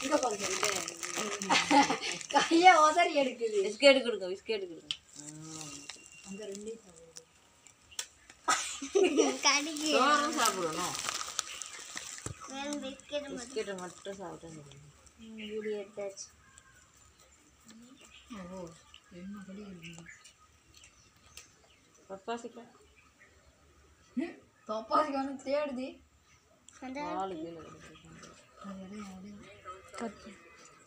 இங்க பாருங்க இங்க. கையை உதறி எடுக்குது பிஸ்கெட் கொடுங்க பிஸ்கெட் கொடுங்க அந்த ரெண்டையும் சாப்பிடு. கடிக்கு சோறும் சாப்பிடணும் வெறும் பிஸ்கெட் மட்டும் பிஸ்கெட்டை மட்டும் சாப்பிட்டா வீடியோ எடுத்தாச்சு ஓ என்ன படி இருக்குது. பப்பாசிக்கா ம், தொப்பாசிக்கு வந்து தேடுது அந்த பால் கீழே கிடக்குது. அது எடையும் எடையும்.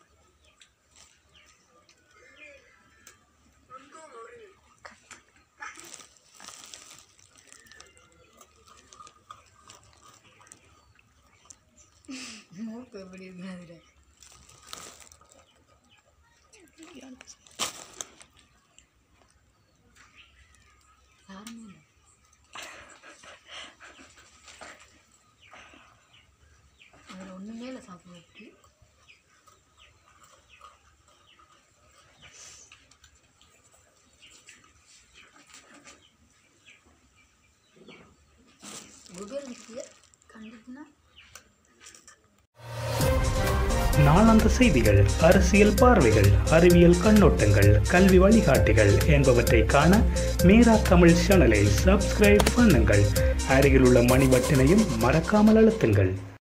மூக்கு எப்படி இருக்குன்னு அதுல. காரமே இல்லை. அதில் ஒன்றுமே இல்லை சாப்பிட்றதுக்கு குகலுக்கு கண்டுட்டுனா நாளாந்த செய்திகள் அரசியல் பார்வைகள் அறிவியல் கண்ணோட்டங்கள் கல்வி வழிகாட்டிகள் என்பவற்றை காண மீரா தமிழ் சேனலை சப்ஸ்கிரைப் பண்ணுங்கள் அருகிலுள்ள மணி பட்டினையும் மறக்காமல் அழுத்துங்கள்